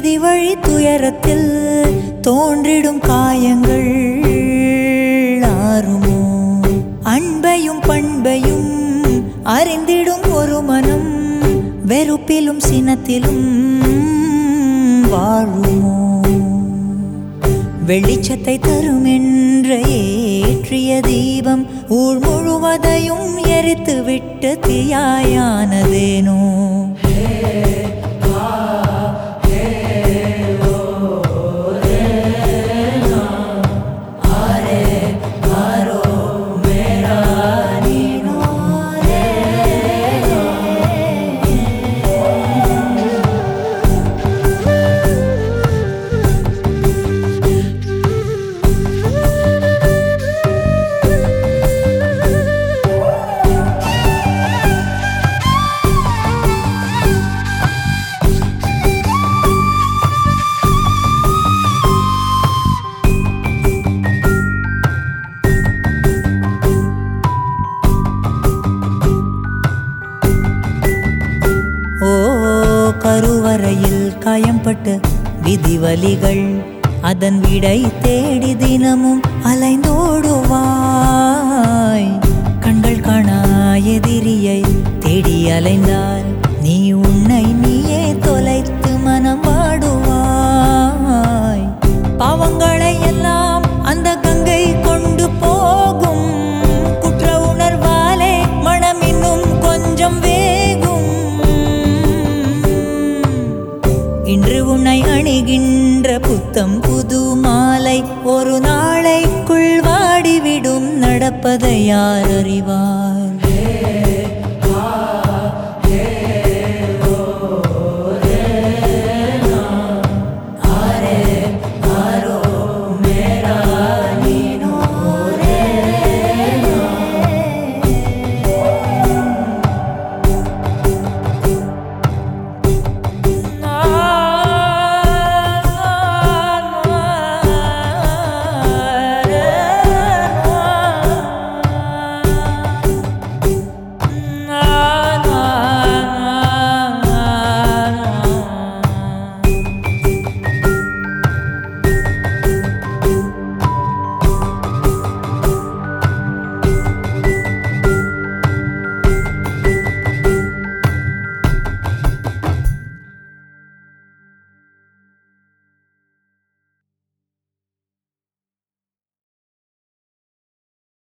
வீதி வழி துயரத்தில் தோன்றிடும் காயங்கள் ஆறுமோ அன்பையும் பண்பையும் அறிந்திடும் ஒரு மனம் வெறுப்பிலும் சினத்திலும் வாழுமோ வெளிச்சத்தை தரும் என்ற ஏற்றிய தீபம் ஊர் முழுவதையும் எரித்து விட்டு தீயாயானதேனோ ஓ கருவறையில் காயம்பட்டு விதிவலிகள் அதன் விடை தேடி தினமும் அலைந்தோடுவாய் கண்கள் காணா எதிரியை தேடி அலைந்தால் நீ உன்னை நீயே தொலைத்து மனம் வாடுவாய் பாவங்களை எல்லாம் அந்த கங்கை கொண்டு போகும் குற்ற உணர்வாலே மனம் இன்னும் கொஞ்சம் வேகும் இன்று உன்னை அணிகின்ற புத்தம் புது மாலை ஒரு நாளைக்குள் வாடிவிடும் நடப்பதை யார் அறிவார்